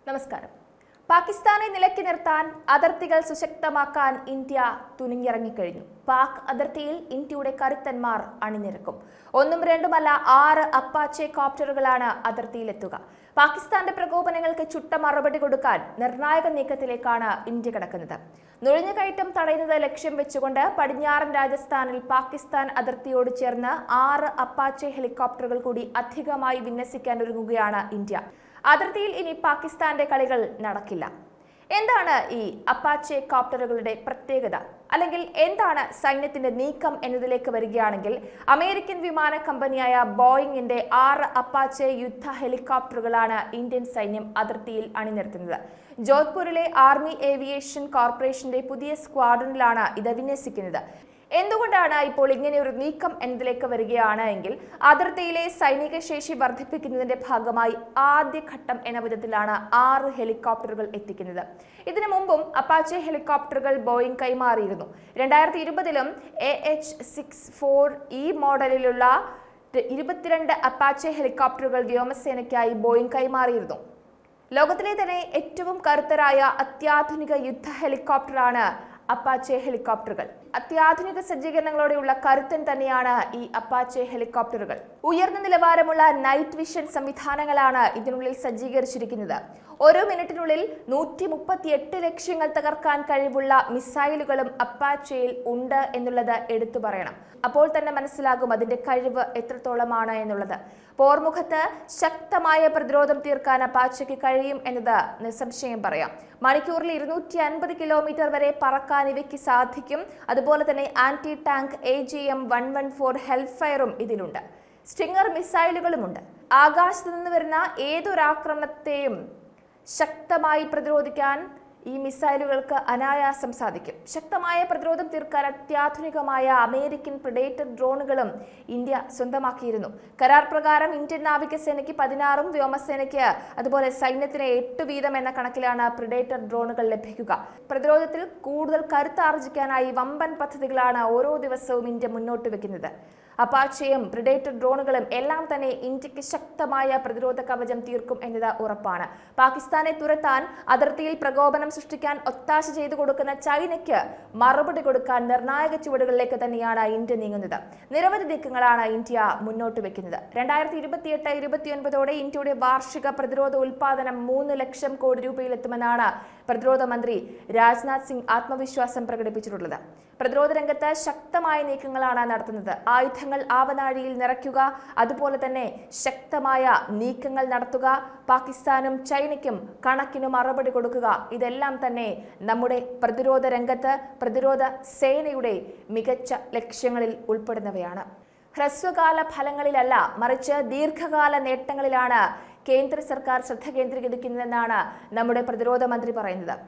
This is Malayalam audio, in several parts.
നമസ്കാരം പാകിസ്ഥാനെ നിലയ്ക്ക് നിർത്താൻ അതിർത്തികൾ സുശക്തമാക്കാൻ ഇന്ത്യ തുനിഞ്ഞിറങ്ങിക്കഴിഞ്ഞു പാക് അതിർത്തിയിൽ ഇന്ത്യയുടെ കരുത്തന്മാർ അണിനിരക്കും ഒന്നും രണ്ടുമല്ല ആറ് അപ്പാച്ചെ കോപ്റ്ററുകളാണ് അതിർത്തിയിലെത്തുക പാകിസ്ഥാന്റെ പ്രകോപനങ്ങൾക്ക് ചുട്ട മറുപടി കൊടുക്കാൻ നിർണായക നീക്കത്തിലേക്കാണ് ഇന്ത്യ കടക്കുന്നത് നുഴഞ്ഞുകയറ്റം തടയുന്നത് ലക്ഷ്യം വെച്ചുകൊണ്ട് പടിഞ്ഞാറൻ രാജസ്ഥാനിൽ പാകിസ്ഥാൻ അതിർത്തിയോട് ചേർന്ന് ആറ് അപ്പാച്ചെ ഹെലികോപ്റ്ററുകൾ കൂടി അധികമായി വിന്യസിക്കാൻ ഒരുങ്ങുകയാണ് ഇന്ത്യ അതിർത്തിയിൽ ഇനി പാകിസ്ഥാന്റെ കളികൾ നടക്കില്ല എന്താണ് ഈ അപ്പാച്ചെ കോപ്റ്ററുകളുടെ പ്രത്യേകത അല്ലെങ്കിൽ എന്താണ് സൈന്യത്തിന്റെ നീക്കം എന്നതിലേക്ക് വരികയാണെങ്കിൽ അമേരിക്കൻ വിമാന കമ്പനിയായ ബോയിങ്ങിന്റെ ആറ് അപ്പാച്ചെ യുദ്ധ ഹെലികോപ്റ്ററുകളാണ് ഇന്ത്യൻ സൈന്യം അതിർത്തിയിൽ അണിനിരത്തുന്നത് ജോധ്പൂരിലെ ആർമി ഏവിയേഷൻ കോർപ്പറേഷന്റെ പുതിയ സ്ക്വാഡ്രനിലാണ് ഇത് വിന്യസിക്കുന്നത് എന്തുകൊണ്ടാണ് ഇപ്പോൾ ഇങ്ങനെ ഒരു നീക്കം എന്നതിലേക്ക് വരികയാണ് എങ്കിൽ അതിർത്തിയിലെ സൈനിക ശേഷി വർദ്ധിപ്പിക്കുന്നതിന്റെ ഭാഗമായി ആദ്യഘട്ടം എന്ന വിധത്തിലാണ് ആറ് ഹെലികോപ്റ്ററുകൾ എത്തിക്കുന്നത് ഇതിനു മുമ്പും അപ്പാച്ചെ ഹെലികോപ്റ്ററുകൾ ബോയിങ് കൈമാറിയിരുന്നു രണ്ടായിരത്തി ഇരുപതിലും A H six four E മോഡലിലുള്ള ഇരുപത്തിരണ്ട് അപ്പാച്ചെ ഹെലികോപ്റ്ററുകൾ വ്യോമസേനയ്ക്കായി ബോയിങ് കൈമാറിയിരുന്നു ലോകത്തിലെ തന്നെ ഏറ്റവും കരുത്തരായ അത്യാധുനിക യുദ്ധ ഹെലികോപ്റ്ററാണ് അപ്പാച്ചെ ഹെലികോപ്റ്ററുകൾ അത്യാധുനിക സജ്ജീകരണങ്ങളോടെയുള്ള കരുത്തൻ തന്നെയാണ് ഈ അപ്പാച്ചെ ഹെലികോപ്റ്ററുകൾ ഉയർന്ന നിലവാരമുള്ള നൈറ്റ് വിഷൻ സംവിധാനങ്ങളാണ് ഇതിനുള്ളിൽ സജ്ജീകരിച്ചിരിക്കുന്നത് ഓരോ മിനിറ്റിനുള്ളിൽ നൂറ്റി മുപ്പത്തി എട്ട് ലക്ഷ്യങ്ങൾ തകർക്കാൻ കഴിവുള്ള മിസൈലുകളും അപ്പാച്ചയിൽ ഉണ്ട് എന്നുള്ളത് എടുത്തു പറയണം അപ്പോൾ തന്നെ മനസ്സിലാകും അതിന്റെ കഴിവ് എത്രത്തോളമാണ് എന്നുള്ളത് പോർമുഖത്ത് ശക്തമായ പ്രതിരോധം തീർക്കാൻ അപ്പാച്ചയ്ക്ക് കഴിയും എന്നത് നിസ്സംശയം പറയാം മണിക്കൂറിൽ ഇരുന്നൂറ്റി അൻപത് കിലോമീറ്റർ വരെ പറക്കാൻ ഇവയ്ക്ക് സാധിക്കും അതുപോലെ തന്നെ anti tank A G M one one four ഹെൽഫയറും ഇതിലുണ്ട് സ്റ്റിങ്ങർ മിസൈലുകളുമുണ്ട് ആകാശത്ത് നിന്ന് വരുന്ന ഏതൊരാക്രമണത്തെയും ശക്തമായി പ്രതിരോധിക്കാൻ ഈ മിസൈലുകൾക്ക് അനായാസം സാധിക്കും ശക്തമായ പ്രതിരോധം തീർക്കാൻ അത്യാധുനികമായ അമേരിക്കൻ പ്രിഡേറ്റർ ഡ്രോണുകളും ഇന്ത്യ സ്വന്തമാക്കിയിരുന്നു കരാർ പ്രകാരം ഇന്ത്യൻ നാവികസേനയ്ക്ക് പതിനാറും വ്യോമസേനയ്ക്ക് അതുപോലെ സൈന്യത്തിന് എട്ട് വീതം എന്ന കണക്കിലാണ് പ്രിഡേറ്റർ ഡ്രോണുകൾ ലഭിക്കുക പ്രതിരോധത്തിൽ കൂടുതൽ കരുത്താർജിക്കാനായി വമ്പൻ പദ്ധതികളാണ് ഓരോ ദിവസവും ഇന്ത്യ മുന്നോട്ട് വെക്കുന്നത് അപ്പാച്ചയും പ്രിഡേറ്റർ ഡ്രോണുകളും എല്ലാം തന്നെ ഇന്ത്യക്ക് ശക്തമായ പ്രതിരോധ കവചം തീർക്കും എന്നത് ഉറപ്പാണ് പാകിസ്ഥാനെ തുരത്താൻ അതിർത്തിയിൽ പ്രകോപനം സൃഷ്ടിക്കാൻ ഒത്താശ ചെയ്തു കൊടുക്കുന്ന ചൈനയ്ക്ക് മറുപടി കൊടുക്കാൻ നിർണായക ചുവടുകളിലേക്ക് തന്നെയാണ് ഇന്ത്യ നീങ്ങുന്നത് നിരവധി നീക്കങ്ങളാണ് ഇന്ത്യ മുന്നോട്ട് വെക്കുന്നത് രണ്ടായിരത്തി ഇരുപത്തിയെട്ട് ഇരുപത്തിയൊൻപതോടെ ഇന്ത്യയുടെ വാർഷിക പ്രതിരോധ ഉൽപാദനം മൂന്ന് ലക്ഷം കോടി രൂപയിലെത്തുമെന്നാണ് പ്രതിരോധ മന്ത്രി രാജ്നാഥ് സിംഗ് ആത്മവിശ്വാസം പ്രകടിപ്പിച്ചിട്ടുള്ളത് പ്രതിരോധ രംഗത്ത് ശക്തമായ നീക്കങ്ങളാണ് നടത്തുന്നത് ആയുധങ്ങൾ ആവനാഴിയിൽ നിറയ്ക്കുക അതുപോലെ തന്നെ ശക്തമായ നീക്കങ്ങൾ നടത്തുക പാകിസ്ഥാനും ചൈനയ്ക്കും കണക്കിന് മറുപടി കൊടുക്കുക ഇതെല്ലാം തന്നെ നമ്മുടെ പ്രതിരോധ രംഗത്ത് പ്രതിരോധ സേനയുടെ മികച്ച ലക്ഷ്യങ്ങളിൽ ഉൾപ്പെടുന്നവയാണ് ഹ്രസ്വകാല ഫലങ്ങളിലല്ല മറിച്ച് ദീർഘകാല നേട്ടങ്ങളിലാണ് കേന്ദ്ര സർക്കാർ ശ്രദ്ധ കേന്ദ്രീകരിക്കുന്നതെന്നാണ് നമ്മുടെ പ്രതിരോധ മന്ത്രി പറയുന്നത്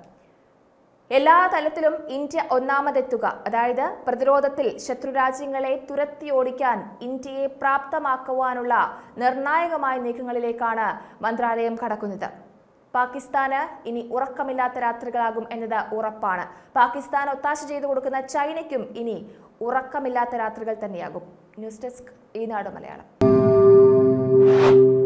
എല്ലാ തലത്തിലും ഇന്ത്യ ഒന്നാമതെത്തുക അതായത് പ്രതിരോധത്തിൽ ശത്രുരാജ്യങ്ങളെ തുരത്തി ഓടിക്കാൻ ഇന്ത്യയെ പ്രാപ്തമാക്കുവാനുള്ള നിർണായകമായ നീക്കങ്ങളിലേക്കാണ് മന്ത്രാലയം കടക്കുന്നത് പാകിസ്ഥാന് ഇനി ഉറക്കമില്ലാത്ത രാത്രികളാകും എന്നത് ഉറപ്പാണ് പാകിസ്ഥാൻ ഒത്താശ ചെയ്തു കൊടുക്കുന്ന ചൈനയ്ക്കും ഇനി ഉറക്കമില്ലാത്ത രാത്രികൾ തന്നെയാകും ന്യൂസ് ഡെസ്ക് ഈ നാട് മലയാളം